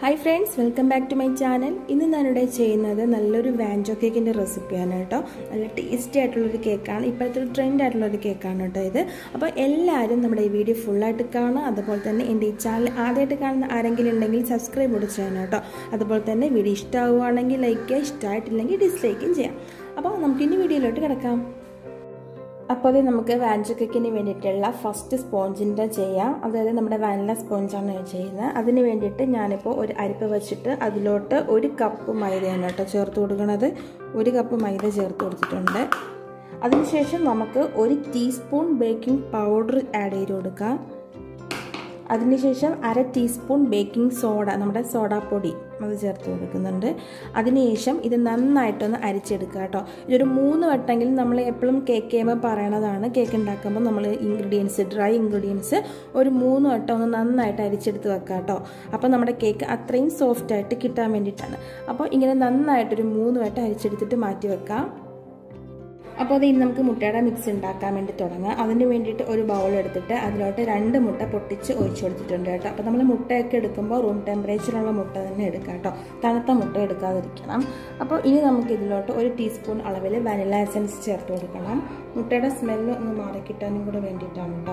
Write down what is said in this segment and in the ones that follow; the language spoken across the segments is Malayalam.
hi friends welcome back to my channel ഇന്ന് ഞാനിവിടെ ചെയ്യുന്നത് നല്ലൊരു വാൻജോ കേക്കിൻ്റെ റെസിപ്പിയാണ് കേട്ടോ നല്ല ടേസ്റ്റി ആയിട്ടുള്ളൊരു കേക്കാണ് ഇപ്പോഴത്തെ ഒരു ട്രെൻഡ് ആയിട്ടുള്ളൊരു കേക്കാണ് കേട്ടോ ഇത് അപ്പോൾ എല്ലാവരും നമ്മുടെ ഈ വീഡിയോ ഫുള്ളായിട്ട് കാണുക അതുപോലെ തന്നെ എൻ്റെ ഈ ചാനൽ ആദ്യമായിട്ട് കാണുന്ന ആരെങ്കിലും ഉണ്ടെങ്കിൽ സബ്സ്ക്രൈബ് കൂടെ ചെയ്യണം കേട്ടോ അതുപോലെ തന്നെ വീഡിയോ ഇഷ്ടമാവുകയാണെങ്കിൽ ലൈക്ക് ചെയ്യുക ഇഷ്ടമായിട്ടില്ലെങ്കിൽ ഡിസ്ലൈക്കും ചെയ്യാം അപ്പോൾ നമുക്കിനി വീഡിയോയിലോട്ട് കിടക്കാം അപ്പോൾ അത് നമുക്ക് വാനില കേക്കിന് വേണ്ടിയിട്ടുള്ള ഫസ്റ്റ് സ്പോഞ്ചിൻ്റെ ചെയ്യാം അതായത് നമ്മുടെ വാനില സ്പോഞ്ചാണ് ചെയ്യുന്നത് അതിന് വേണ്ടിയിട്ട് ഞാനിപ്പോൾ ഒരു അരിപ്പ് വെച്ചിട്ട് അതിലോട്ട് ഒരു കപ്പ് മൈദയാണ് കേട്ടോ ചേർത്ത് കൊടുക്കുന്നത് ഒരു കപ്പ് മൈദ ചേർത്ത് കൊടുത്തിട്ടുണ്ട് അതിനുശേഷം നമുക്ക് ഒരു ടീസ്പൂൺ ബേക്കിംഗ് പൗഡർ ആഡ് ചെയ്ത് കൊടുക്കാം അതിനുശേഷം അര ടീസ്പൂൺ ബേക്കിംഗ് സോഡ നമ്മുടെ സോഡാപ്പൊടി അത് ചേർത്ത് കൊടുക്കുന്നുണ്ട് അതിനുശേഷം ഇത് നന്നായിട്ടൊന്ന് അരിച്ചെടുക്കുക കേട്ടോ ഇതൊരു മൂന്ന് വട്ടെങ്കിലും നമ്മൾ എപ്പോഴും കേക്ക് ചെയ്യുമ്പോൾ പറയണതാണ് കേക്ക് ഉണ്ടാക്കുമ്പോൾ നമ്മൾ ഇൻഗ്രീഡിയൻസ് ഡ്രൈ ഇൻഗ്രീഡിയൻസ് ഒരു മൂന്ന് വട്ടം ഒന്ന് നന്നായിട്ട് അരിച്ചെടുത്ത് വെക്കുക കേട്ടോ അപ്പോൾ നമ്മുടെ കേക്ക് അത്രയും സോഫ്റ്റ് ആയിട്ട് കിട്ടാൻ വേണ്ടിയിട്ടാണ് അപ്പോൾ ഇങ്ങനെ നന്നായിട്ടൊരു മൂന്ന് വട്ടം അരിച്ചെടുത്തിട്ട് മാറ്റി വെക്കാം അപ്പോൾ അത് ഇനി നമുക്ക് മുട്ടയുടെ മിക്സ് ഉണ്ടാക്കാൻ വേണ്ടി തുടങ്ങാം അതിന് വേണ്ടിയിട്ട് ഒരു ബൗൾ എടുത്തിട്ട് അതിലോട്ട് രണ്ട് മുട്ട പൊട്ടിച്ച് ഒഴിച്ചു കൊടുത്തിട്ടുണ്ട് കേട്ടോ അപ്പോൾ നമ്മൾ മുട്ടയൊക്കെ എടുക്കുമ്പോൾ റൂം ടെമ്പറേച്ചറുള്ള മുട്ട തന്നെ എടുക്കാം കേട്ടോ തണുത്ത മുട്ട എടുക്കാതിരിക്കണം അപ്പോൾ ഇനി നമുക്ക് ഇതിലോട്ട് ഒരു ടീസ്പൂൺ അളവിൽ വനില എസൻസ് ചേർത്ത് കൊടുക്കണം മുട്ടയുടെ സ്മെല്ല് ഒന്ന് മാറിക്കിട്ടാനും കൂടെ വേണ്ടിയിട്ടാണ് കേട്ടോ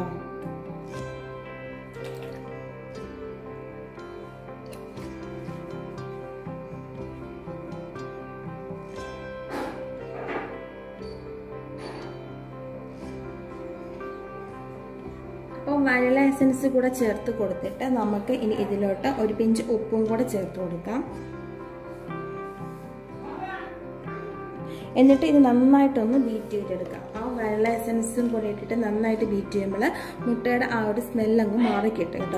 അപ്പോൾ വനില എസൻസ് കൂടെ ചേർത്ത് കൊടുത്തിട്ട് നമുക്ക് ഇനി ഇതിലോട്ട് ഒരു പിഞ്ച് ഉപ്പും കൂടെ ചേർത്ത് കൊടുക്കാം എന്നിട്ട് ഇത് നന്നായിട്ടൊന്ന് ബീറ്റ് ചെയ്തെടുക്കാം ആ വനില എസൻസും കൂടെ ഇട്ടിട്ട് നന്നായിട്ട് ബീറ്റ് ചെയ്യുമ്പോൾ മുട്ടയുടെ ആ ഒരു സ്മെല്ലങ്ങ് മാറിക്കിട്ടും കേട്ടോ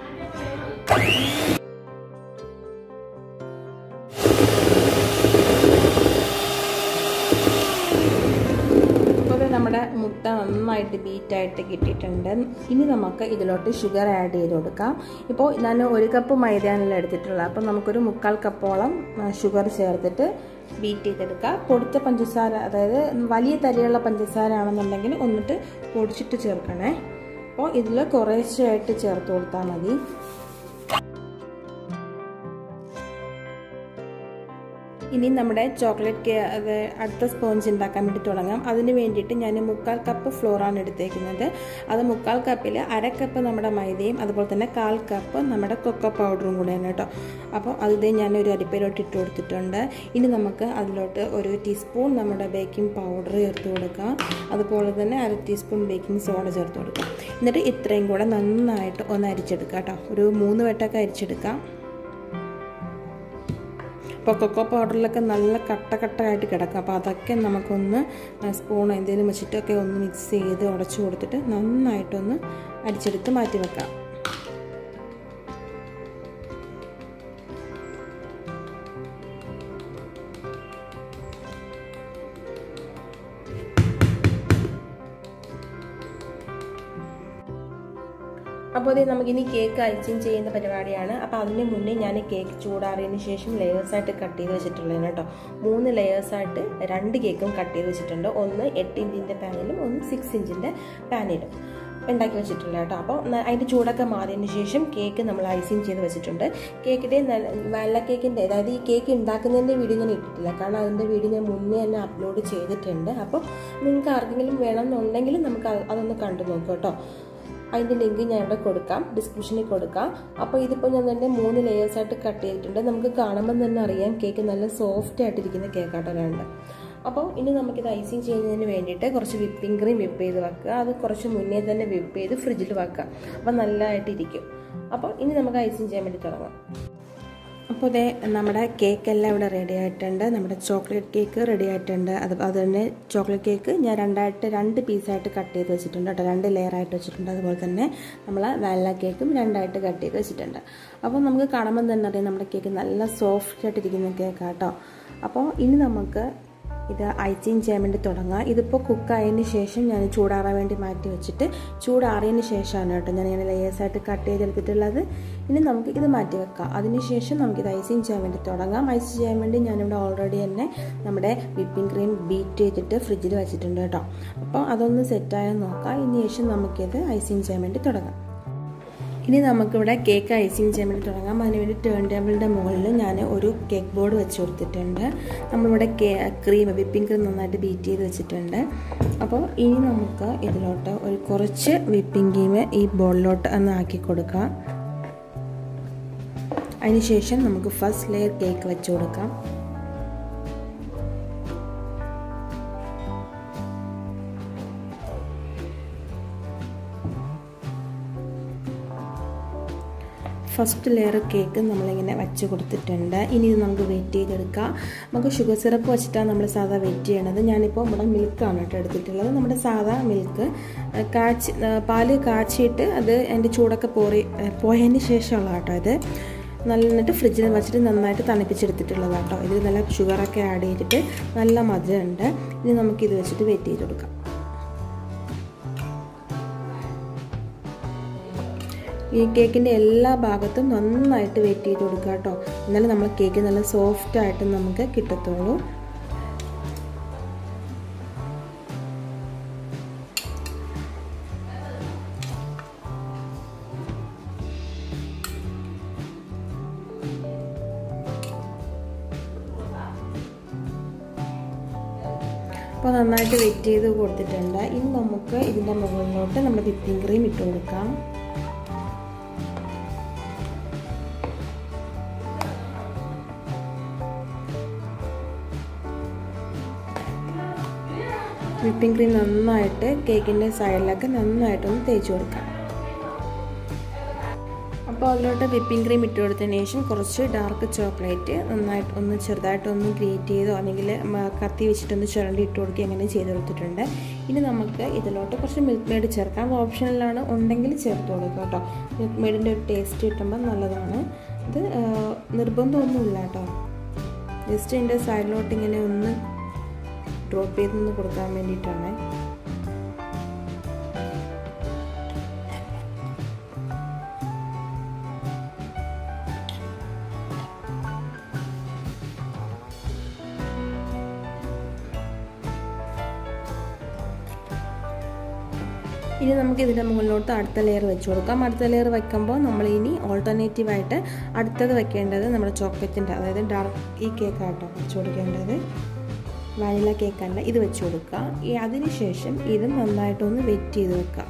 നമ്മുടെ മുട്ട നന്നായിട്ട് ബീറ്റായിട്ട് കിട്ടിയിട്ടുണ്ട് ഇനി നമുക്ക് ഇതിലോട്ട് ഷുഗർ ആഡ് ചെയ്ത് കൊടുക്കാം ഇപ്പോൾ ഞാൻ ഒരു കപ്പ് മൈദയാണല്ലോ എടുത്തിട്ടുള്ളത് അപ്പോൾ നമുക്കൊരു മുക്കാൽ കപ്പോളം ഷുഗർ ചേർത്തിട്ട് ബീറ്റ് ചെയ്തെടുക്കുക പൊടിച്ച പഞ്ചസാര അതായത് വലിയ തരിയുള്ള പഞ്ചസാര ആണെന്നുണ്ടെങ്കിൽ ഒന്നിട്ട് പൊടിച്ചിട്ട് ചേർക്കണേ അപ്പോൾ ഇതിൽ കുറേശ്ശെയായിട്ട് ചേർത്ത് കൊടുത്താൽ മതി ഇനി നമ്മുടെ ചോക്ലേറ്റ് അത് അടുത്ത സ്പോഞ്ച് ഉണ്ടാക്കാൻ വേണ്ടി തുടങ്ങാം അതിന് വേണ്ടിയിട്ട് ഞാൻ മുക്കാൽ കപ്പ് ഫ്ലോറാണ് എടുത്തേക്കുന്നത് അത് മുക്കാൽ കപ്പിൽ അര കപ്പ് നമ്മുടെ മൈദയും അതുപോലെ തന്നെ കാൽ കപ്പ് നമ്മുടെ കൊക്കോ പൗഡറും കൂടെയാണ് കേട്ടോ അപ്പോൾ അത് ഞാൻ ഒരു അരിപ്പയിലോട്ട് ഇട്ട് കൊടുത്തിട്ടുണ്ട് ഇനി നമുക്ക് അതിലോട്ട് ഒരു ടീസ്പൂൺ നമ്മുടെ ബേക്കിംഗ് പൗഡർ ചേർത്ത് കൊടുക്കാം അതുപോലെ തന്നെ അര ടീസ്പൂൺ ബേക്കിംഗ് സോഡ ചേർത്ത് കൊടുക്കാം എന്നിട്ട് ഇത്രയും കൂടെ നന്നായിട്ട് ഒന്ന് അരിച്ചെടുക്കാം കേട്ടോ ഒരു മൂന്ന് വട്ടമൊക്കെ അരിച്ചെടുക്കാം ഇപ്പോൾ കൊക്കോ പൗഡറിലൊക്കെ നല്ല കട്ട കട്ടയായിട്ട് കിടക്കും അപ്പോൾ അതൊക്കെ നമുക്കൊന്ന് സ്പൂൺ എന്തെങ്കിലും വെച്ചിട്ടൊക്കെ ഒന്ന് മിക്സ് ചെയ്ത് ഉടച്ചു കൊടുത്തിട്ട് നന്നായിട്ടൊന്ന് അടിച്ചെടുത്ത് മാറ്റി വെക്കാം അപ്പോൾ ഇത് നമുക്കിനി കേക്ക് ഐസിങ് ചെയ്യുന്ന പരിപാടിയാണ് അപ്പോൾ അതിന് മുന്നേ ഞാൻ കേക്ക് ചൂടാറിയതിന് ശേഷം ലെയേഴ്സായിട്ട് കട്ട് ചെയ്ത് വെച്ചിട്ടുള്ളതാണ് കേട്ടോ മൂന്ന് ലെയേഴ്സായിട്ട് രണ്ട് കേക്കും കട്ട് ചെയ്ത് വെച്ചിട്ടുണ്ട് ഒന്ന് എട്ട് ഇഞ്ചിൻ്റെ പാനിലും ഒന്ന് സിക്സ് ഇഞ്ചിൻ്റെ പാനിലും ഉണ്ടാക്കി വെച്ചിട്ടുള്ള കേട്ടോ അപ്പോൾ അതിൻ്റെ ചൂടൊക്കെ മാറിയതിന് ശേഷം കേക്ക് നമ്മൾ ഐസിങ് ചെയ്ത് വെച്ചിട്ടുണ്ട് കേക്കിൻ്റെ വെള്ള കേക്കിൻ്റെ അതായത് ഈ കേക്ക് ഉണ്ടാക്കുന്നതിൻ്റെ വീഡിയോ ഞാൻ ഇട്ടിട്ടില്ല കാരണം അതിൻ്റെ വീഡിയോ ഞാൻ മുന്നേ തന്നെ അപ്ലോഡ് ചെയ്തിട്ടുണ്ട് അപ്പോൾ നിങ്ങൾക്ക് ആർക്കെങ്കിലും വേണമെന്നുണ്ടെങ്കിൽ നമുക്ക് അതൊന്ന് കണ്ടു നോക്കാം കേട്ടോ അതിൻ്റെ ലിങ്ക് ഞാൻ ഇവിടെ കൊടുക്കാം ഡിസ്ക്രിപ്ഷനിൽ കൊടുക്കാം അപ്പോൾ ഇതിപ്പോൾ ഞാൻ തന്നെ മൂന്ന് ലെയേഴ്സായിട്ട് കട്ട് ചെയ്തിട്ടുണ്ട് നമുക്ക് കാണുമ്പോൾ തന്നെ അറിയാം കേക്ക് നല്ല സോഫ്റ്റ് ആയിട്ടിരിക്കുന്ന കേക്കാട്ടോ രണ്ട് അപ്പോൾ ഇനി നമുക്കിത് ഐസിങ് ചെയ്യുന്നതിന് വേണ്ടിയിട്ട് കുറച്ച് വിപ്പിംഗ് ക്രീം വിപ്പ് ചെയ്ത് വെക്കുക അത് കുറച്ച് മുന്നേ തന്നെ വിപ്പ് ചെയ്ത് ഫ്രിഡ്ജിൽ വെക്കുക അപ്പോൾ നല്ലതായിട്ടിരിക്കും അപ്പോൾ ഇനി നമുക്ക് ഐസിങ് ചെയ്യാൻ വേണ്ടി തുടങ്ങാം അപ്പോൾ ഇതേ നമ്മുടെ കേക്കെല്ലാം ഇവിടെ റെഡി ആയിട്ടുണ്ട് നമ്മുടെ ചോക്ലേറ്റ് കേക്ക് റെഡി ആയിട്ടുണ്ട് അത് അതുതന്നെ ചോക്ലേറ്റ് കേക്ക് ഞാൻ രണ്ടായിട്ട് രണ്ട് പീസായിട്ട് കട്ട് ചെയ്ത് വെച്ചിട്ടുണ്ട് കേട്ടോ രണ്ട് ലെയർ ആയിട്ട് വെച്ചിട്ടുണ്ട് അതുപോലെ തന്നെ നമ്മൾ വാനില കേക്കും രണ്ടായിട്ട് കട്ട് ചെയ്ത് വെച്ചിട്ടുണ്ട് അപ്പോൾ നമുക്ക് കാണുമ്പോൾ തന്നെ അറിയാം നമ്മുടെ കേക്ക് നല്ല സോഫ്റ്റ് ആയിട്ടിരിക്കുന്ന കേക്കാട്ടോ അപ്പോൾ ഇനി നമുക്ക് ഇത് ഐസിങ് ചെയ്യാൻ വേണ്ടി തുടങ്ങാം ഇതിപ്പോൾ കുക്കായതിന് ശേഷം ഞാൻ ചൂടാറാൻ വേണ്ടി മാറ്റി വെച്ചിട്ട് ചൂടാറിയതിന് ശേഷമാണ് കേട്ടോ ഞാൻ ഇങ്ങനെ ലെയേഴ്സായിട്ട് കട്ട് ചെയ്തെടുത്തിട്ടുള്ളത് ഇനി നമുക്ക് ഇത് മാറ്റി വെക്കാം അതിനുശേഷം നമുക്കിത് ഐസിങ് ചെയ്യാൻ വേണ്ടി തുടങ്ങാം ഐസ് ചെയ്യാൻ വേണ്ടി ഞാനിവിടെ ഓൾറെഡി തന്നെ നമ്മുടെ വിപ്പിംഗ് ക്രീം ബീറ്റ് ചെയ്തിട്ട് ഫ്രിഡ്ജിൽ വെച്ചിട്ടുണ്ട് കേട്ടോ അപ്പോൾ അതൊന്ന് സെറ്റായാൽ നോക്കാം ഇതിന് ശേഷം നമുക്കിത് ഐസിങ് ചെയ്യാൻ വേണ്ടി തുടങ്ങാം ഇനി നമുക്കിവിടെ കേക്ക് ഐസിങ് ചെയ്യാൻ വേണ്ടി തുടങ്ങാം അതിന് വേണ്ടി ടേൺ ടേബിളിൻ്റെ മുകളിൽ ഞാൻ ഒരു കേക്ക് ബോർഡ് വെച്ച് കൊടുത്തിട്ടുണ്ട് നമ്മളിവിടെ കേ ക്രീം വിപ്പിംഗ് ക്രീം നന്നായിട്ട് ബീറ്റ് ചെയ്ത് വെച്ചിട്ടുണ്ട് അപ്പോൾ ഇനി നമുക്ക് ഇതിലോട്ട് ഒരു കുറച്ച് വിപ്പിംഗ് ക്രീം ഈ ബോളിലോട്ട് ഒന്ന് ആക്കി കൊടുക്കാം അതിനുശേഷം നമുക്ക് ഫസ്റ്റ് ലെയർ കേക്ക് വെച്ച് കൊടുക്കാം ഫസ്റ്റ് ലെയർ കേക്ക് നമ്മളിങ്ങനെ വെച്ച് കൊടുത്തിട്ടുണ്ട് ഇനി ഇത് നമുക്ക് വെയിറ്റ് ചെയ്തെടുക്കാം നമുക്ക് ഷുഗർ സിറപ്പ് വെച്ചിട്ടാണ് നമ്മൾ സാധാ വെയിറ്റ് ചെയ്യണത് ഞാനിപ്പോൾ ഇവിടെ മിൽക്കാണ് കേട്ടോ എടുത്തിട്ടുള്ളത് നമ്മുടെ സാധാ മിൽക്ക് കാച്ചി പാല് കാച്ചിയിട്ട് അത് അതിൻ്റെ ചൂടൊക്കെ പോറി പോയതിന് ശേഷമുള്ള കേട്ടോ ഇത് നന്നിട്ട് ഫ്രിഡ്ജിൽ വെച്ചിട്ട് നന്നായിട്ട് തണുപ്പിച്ചെടുത്തിട്ടുള്ളതാണ് കേട്ടോ ഇതിൽ നല്ല ഷുഗറൊക്കെ ആഡ് ചെയ്തിട്ട് നല്ല മധുരമുണ്ട് ഇനി നമുക്കിത് വെച്ചിട്ട് വെയിറ്റ് ചെയ്ത് കൊടുക്കാം ഈ കേക്കിൻ്റെ എല്ലാ ഭാഗത്തും നന്നായിട്ട് വെയിറ്റ് ചെയ്ത് കൊടുക്കുക കേട്ടോ എന്നാലും നമ്മൾ കേക്ക് നല്ല സോഫ്റ്റ് ആയിട്ട് നമുക്ക് കിട്ടത്തുള്ളൂ അപ്പോൾ നന്നായിട്ട് വെയിറ്റ് ചെയ്ത് കൊടുത്തിട്ടുണ്ട് ഇനി നമുക്ക് ഇതിൻ്റെ മുകളിലോട്ട് നമ്മുടെ വിപ്പിംഗ് ക്രീം ഇട്ട് കൊടുക്കാം വിപ്പിംഗ് ക്രീം നന്നായിട്ട് കേക്കിൻ്റെ സൈഡിലൊക്കെ നന്നായിട്ടൊന്ന് തേച്ച് കൊടുക്കാം അപ്പോൾ അതിലോട്ട് വിപ്പിംഗ് ക്രീം ഇട്ട് കൊടുത്തതിന് ശേഷം കുറച്ച് ഡാർക്ക് ചോക്ലേറ്റ് നന്നായിട്ട് ഒന്ന് ചെറുതായിട്ടൊന്ന് ഗ്രേറ്റ് ചെയ്തോ അല്ലെങ്കിൽ കത്തി വെച്ചിട്ടൊന്ന് ചുരണ്ടി ഇട്ട് കൊടുക്കുക അങ്ങനെ ചെയ്ത് കൊടുത്തിട്ടുണ്ട് ഇനി നമുക്ക് ഇതിലോട്ട് കുറച്ച് മിൽക്ക് മെയ്ഡ് ചേർക്കാം അത് ഓപ്ഷനിലാണ് ഉണ്ടെങ്കിൽ ചേർത്ത് കൊടുക്കുക കേട്ടോ മിൽക്ക് മെയ്ഡിൻ്റെ ഒരു ടേസ്റ്റ് കിട്ടുമ്പോൾ നല്ലതാണ് ഇത് നിർബന്ധമൊന്നുമില്ല കേട്ടോ ജസ്റ്റ് ഇതിൻ്റെ സൈഡിലോട്ട് ഇങ്ങനെ ഒന്ന് ഡ്രോപ്പ് ചെയ്തൊന്ന് കൊടുക്കാൻ വേണ്ടിയിട്ടാണ് ഇനി നമുക്ക് ഇതിൻ്റെ മുകളിലോട്ട് അടുത്ത ലെയർ വെച്ച് കൊടുക്കാം അടുത്ത ലെയർ വെക്കുമ്പോൾ നമ്മൾ ഇനി ഓൾട്ടർനേറ്റീവായിട്ട് അടുത്തത് വെക്കേണ്ടത് നമ്മുടെ ചോക്ലേറ്റിൻ്റെ അതായത് ഡാർക്ക് ഈ കേക്കാട്ടോ വെച്ച് കൊടുക്കേണ്ടത് വാനില കേക്കല്ല ഇത് വെച്ച് കൊടുക്കുക ഈ അതിനുശേഷം ഇത് നന്നായിട്ടൊന്ന് വെറ്റ് ചെയ്ത് വെക്കുക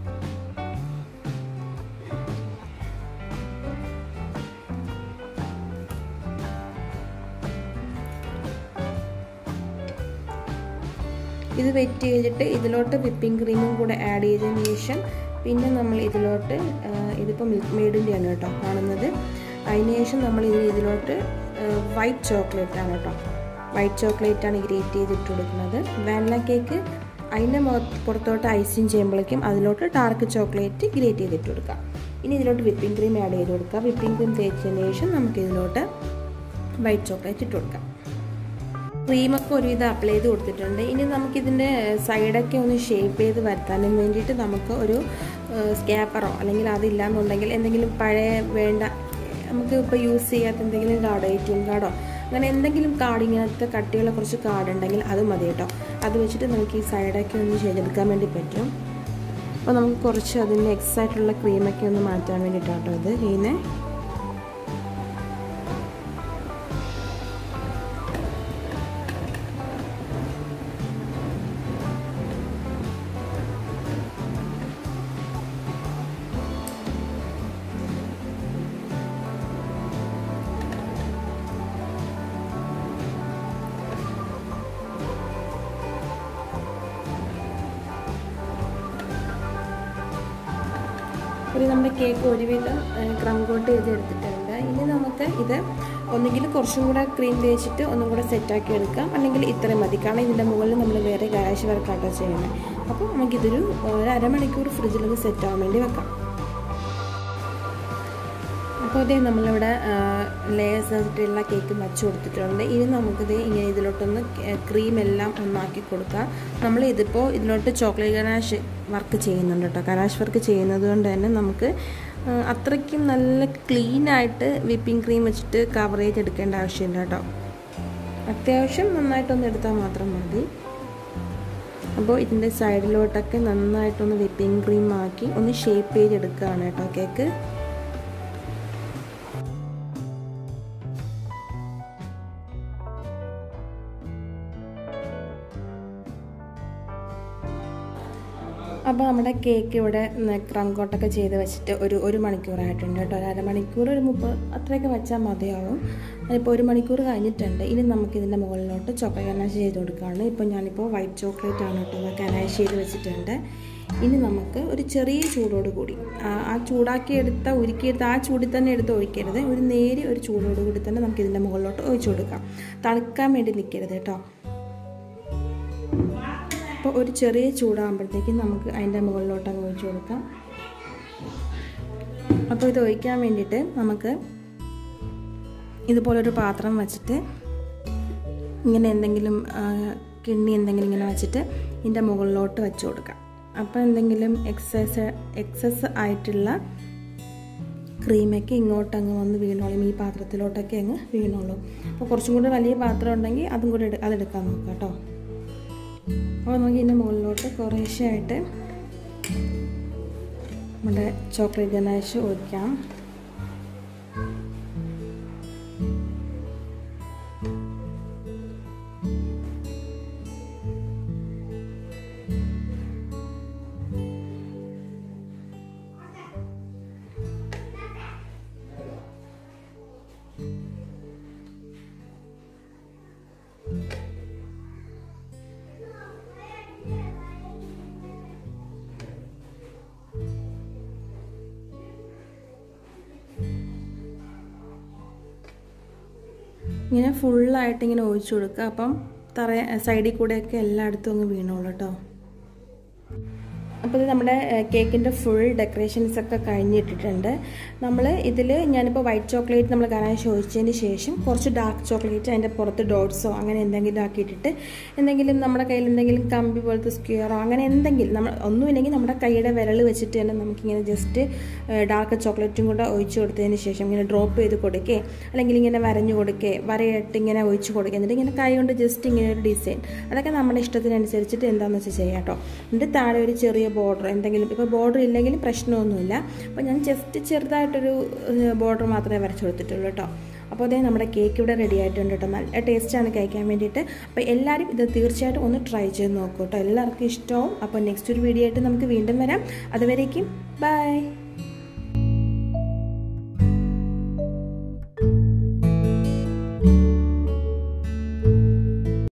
ഇത് വെറ്റ് ചെയ്തിട്ട് ഇതിലോട്ട് വിപ്പിംഗ് ക്രീമും കൂടെ ആഡ് ചെയ്തതിന് ശേഷം പിന്നെ നമ്മൾ ഇതിലോട്ട് ഇതിപ്പോൾ മിൽക്ക് മെയ്ഡിൻ്റെയാണ് കേട്ടോ കാണുന്നത് അതിന് ശേഷം നമ്മൾ ഇതിന് ഇതിലോട്ട് വൈറ്റ് ചോക്ലേറ്റ് ആണ് കേട്ടോ വൈറ്റ് ചോക്ലേറ്റ് ആണ് ഗ്രേറ്റ് ചെയ്തിട്ട് കൊടുക്കുന്നത് വാനില കേക്ക് അതിൻ്റെ പുറത്തോട്ട് ഐസിങ് ചെയ്യുമ്പോഴേക്കും അതിലോട്ട് ഡാർക്ക് ചോക്ലേറ്റ് ഗ്രേറ്റ് ചെയ്തിട്ട് കൊടുക്കാം ഇനി ഇതിലോട്ട് വിപ്പിംഗ് ക്രീം ആഡ് ചെയ്ത് കൊടുക്കുക വിപ്പിംഗ് ക്രീം തേച്ചതിന് ശേഷം നമുക്ക് ഇതിലോട്ട് വൈറ്റ് ചോക്ലേറ്റ് ഇട്ട് കൊടുക്കാം ക്രീമൊക്കെ ഒരുവിധം അപ്ലൈ ചെയ്ത് കൊടുത്തിട്ടുണ്ട് ഇനി നമുക്കിതിൻ്റെ സൈഡൊക്കെ ഒന്ന് ഷേപ്പ് ചെയ്ത് വരുത്താനും വേണ്ടിയിട്ട് നമുക്ക് ഒരു സ്കാപ്പറോ അല്ലെങ്കിൽ അതില്ലാന്നുണ്ടെങ്കിൽ എന്തെങ്കിലും പഴയ വേണ്ട നമുക്ക് ഇപ്പോൾ യൂസ് ചെയ്യാത്ത എന്തെങ്കിലും കാർഡോ എ ടി എം കാർഡോ അങ്ങനെ എന്തെങ്കിലും കാർഡ് ഇങ്ങനത്തെ കട്ടിയുള്ള കുറച്ച് കാർഡ് ഉണ്ടെങ്കിൽ അത് മതി കേട്ടോ അത് വെച്ചിട്ട് നമുക്ക് ഈ സൈഡൊക്കെ ഒന്ന് ചെയ്തെടുക്കാൻ വേണ്ടി പറ്റും അപ്പോൾ നമുക്ക് കുറച്ച് അതിൻ്റെ എക്സ് ആയിട്ടുള്ള ക്രീമൊക്കെ ഒന്ന് മാറ്റാൻ വേണ്ടിയിട്ടാട്ടോ ഇത് ചെയ്യുന്നത് ഒരു നമ്മുടെ കേക്ക് ഒരുവിധം ക്രം കോട്ട് ചെയ്ത് എടുത്തിട്ടുണ്ട് ഇനി നമുക്ക് ഇത് ഒന്നുകിൽ കുറച്ചും കൂടെ ക്രീം തേച്ചിട്ട് ഒന്നും കൂടെ സെറ്റാക്കി എടുക്കാം അല്ലെങ്കിൽ ഇത്രയും മതി കാരണം ഇതിൻ്റെ മുകളിൽ നമ്മൾ വേറെ ഗാരാശ് വർക്കാട്ടോ ചെയ്യണേ അപ്പോൾ നമുക്കിതൊരു ഒരു അരമണിക്കൂർ ഫ്രിഡ്ജിലൊന്ന് സെറ്റ് ആവാൻ വേണ്ടി വെക്കാം അപ്പോൾ ഇതേ നമ്മളിവിടെ ലേയേഴ്സ് ആയിട്ടുള്ള കേക്ക് വെച്ച് കൊടുത്തിട്ടുണ്ട് ഇനി നമുക്കിത് ഇങ്ങനെ ഇതിലോട്ടൊന്ന് ക്രീം എല്ലാം ഒന്നാക്കി കൊടുക്കാം നമ്മൾ ഇതിപ്പോൾ ഇതിലോട്ട് ചോക്ലേറ്റ് ഗനാഷ് വർക്ക് ചെയ്യുന്നുണ്ട് കേട്ടോ ഗനാഷ് വർക്ക് ചെയ്യുന്നത് കൊണ്ട് തന്നെ നമുക്ക് അത്രയ്ക്കും നല്ല ക്ലീനായിട്ട് വിപ്പിംഗ് ക്രീം വെച്ചിട്ട് കവർ ചെയ്തെടുക്കേണ്ട ആവശ്യമില്ല കേട്ടോ അത്യാവശ്യം നന്നായിട്ടൊന്ന് എടുത്താൽ മാത്രം മതി അപ്പോൾ ഇതിൻ്റെ സൈഡിലോട്ടൊക്കെ നന്നായിട്ടൊന്ന് വിപ്പിംഗ് ക്രീം ആക്കി ഒന്ന് ഷേപ്പ് ചെയ്തെടുക്കുകയാണ് കേട്ടോ കേക്ക് അപ്പോൾ നമ്മുടെ കേക്ക് ഇവിടെ ക്രം കോട്ടൊക്കെ ചെയ്ത് വെച്ചിട്ട് ഒരു ഒരു മണിക്കൂറായിട്ടുണ്ട് കേട്ടോ ഒരു അരമണിക്കൂർ ഒരു മുപ്പത് അത്രയൊക്കെ വെച്ചാൽ മതിയാവും അതിപ്പോൾ ഒരു മണിക്കൂർ കഴിഞ്ഞിട്ടുണ്ട് ഇനി നമുക്കിതിൻ്റെ മുകളിലോട്ട് ചോക്ലേറ്റ് ഗനാഷ് ചെയ്ത് കൊടുക്കുകയാണ് ഇപ്പോൾ ഞാനിപ്പോൾ വൈറ്റ് ചോക്ലേറ്റ് ആണ് കേട്ടോ ഗനാഷ് ചെയ്ത് വെച്ചിട്ടുണ്ട് ഇനി നമുക്ക് ഒരു ചെറിയ ചൂടോട് കൂടി ആ ചൂടാക്കി എടുത്ത ഉരുക്കിയെടുത്ത ആ ചൂടിൽ തന്നെ എടുത്ത് ഒഴിക്കരുത് ഒരു നേരി ഒരു ചൂടോട് കൂടി തന്നെ നമുക്ക് ഇതിൻ്റെ മുകളിലോട്ട് ഒഴിച്ചു കൊടുക്കാം തണുക്കാൻ വേണ്ടി നിൽക്കരുത് കേട്ടോ അപ്പോൾ ഒരു ചെറിയ ചൂടാകുമ്പോഴത്തേക്കും നമുക്ക് അതിൻ്റെ മുകളിലോട്ട് അങ്ങ് ഒഴിച്ചു കൊടുക്കാം അപ്പോൾ ഇത് ഒഴിക്കാൻ വേണ്ടിയിട്ട് നമുക്ക് ഇതുപോലൊരു പാത്രം വെച്ചിട്ട് ഇങ്ങനെ എന്തെങ്കിലും കിണ്ണി എന്തെങ്കിലും ഇങ്ങനെ വെച്ചിട്ട് ഇതിൻ്റെ മുകളിലോട്ട് വെച്ച് കൊടുക്കാം അപ്പോൾ എന്തെങ്കിലും എക്സസ് എക്സസ് ആയിട്ടുള്ള ക്രീമൊക്കെ ഇങ്ങോട്ട് അങ്ങ് വന്ന് വീണോളും ഈ പാത്രത്തിലോട്ടൊക്കെ അങ്ങ് വീണോളും അപ്പോൾ കുറച്ചും കൂടി വലിയ പാത്രം ഉണ്ടെങ്കിൽ അതും കൂടി അതെടുക്കാൻ നോക്കാം കേട്ടോ അപ്പോൾ നമുക്ക് ഇതിൻ്റെ മുകളിലോട്ട് കുറേശ്ശെ ആയിട്ട് നമ്മുടെ ചോക്ലേറ്റ് ഗനാഷ് ഒഴിക്കാം ഇങ്ങനെ ഫുള്ളായിട്ട് ഇങ്ങനെ ഒഴിച്ചു കൊടുക്കുക അപ്പം തറ സൈഡിൽ കൂടെയൊക്കെ എല്ലായിടത്തും അങ്ങ് വീണോളൂ കേട്ടോ അപ്പോൾ ഇത് നമ്മുടെ കേക്കിൻ്റെ ഫുൾ ഡെക്കറേഷൻസ് ഒക്കെ കഴിഞ്ഞിട്ടിട്ടുണ്ട് നമ്മൾ ഇതിൽ ഞാനിപ്പോൾ വൈറ്റ് ചോക്ലേറ്റ് നമ്മൾ ഗനാഷ് ഒഴിച്ചതിന് ശേഷം കുറച്ച് ഡാർക്ക് ചോക്ലേറ്റ് അതിൻ്റെ പുറത്ത് ഡോട്ട്സോ അങ്ങനെ എന്തെങ്കിലും ആക്കിയിട്ടിട്ട് എന്തെങ്കിലും നമ്മുടെ കയ്യിൽ എന്തെങ്കിലും കമ്പി പോലത്തെ സ്ക്വയറോ അങ്ങനെ എന്തെങ്കിലും നമ്മൾ ഒന്നുമില്ലെങ്കിൽ നമ്മുടെ കൈയുടെ വിരൽ വെച്ചിട്ട് തന്നെ നമുക്കിങ്ങനെ ജസ്റ്റ് ഡാർക്ക് ചോക്ലേറ്റും കൂടെ ഒഴിച്ച് കൊടുത്തതിന് ശേഷം ഇങ്ങനെ ഡ്രോപ്പ് ചെയ്ത് കൊടുക്കേ അല്ലെങ്കിൽ ഇങ്ങനെ വരഞ്ഞു കൊടുക്കേ വരയിട്ട് ഇങ്ങനെ ഒഴിച്ച് കൊടുക്കുക എന്നിട്ട് ഇങ്ങനെ കൈ കൊണ്ട് ജസ്റ്റ് ഇങ്ങനെ ഒരു ഡിസൈൻ അതൊക്കെ നമ്മുടെ ഇഷ്ടത്തിനനുസരിച്ചിട്ട് എന്താണെന്ന് വെച്ചാൽ ചെയ്യാം കേട്ടോ എന്നിട്ട് താഴെ ഒരു ചെറിയ ബോർഡർ എന്തെങ്കിലും ഇപ്പോൾ ബോർഡർ ഇല്ലെങ്കിലും പ്രശ്നമൊന്നുമില്ല അപ്പോൾ ഞാൻ ജസ്റ്റ് ചെറുതായിട്ടൊരു ബോർഡർ മാത്രമേ വരച്ചു കൊടുത്തിട്ടുള്ളൂ കേട്ടോ അപ്പോൾ അതേ നമ്മുടെ കേക്ക് ഇവിടെ റെഡി ആയിട്ടുണ്ട് കേട്ടോ നല്ല ടേസ്റ്റാണ് കഴിക്കാൻ വേണ്ടിയിട്ട് അപ്പോൾ എല്ലാവരും ഇത് തീർച്ചയായിട്ടും ഒന്ന് ട്രൈ ചെയ്ത് നോക്കൂ കേട്ടോ എല്ലാവർക്കും ഇഷ്ടവും അപ്പോൾ നെക്സ്റ്റ് ഒരു വീഡിയോ ആയിട്ട് നമുക്ക് വീണ്ടും വരാം അതുവരേക്കും ബൈ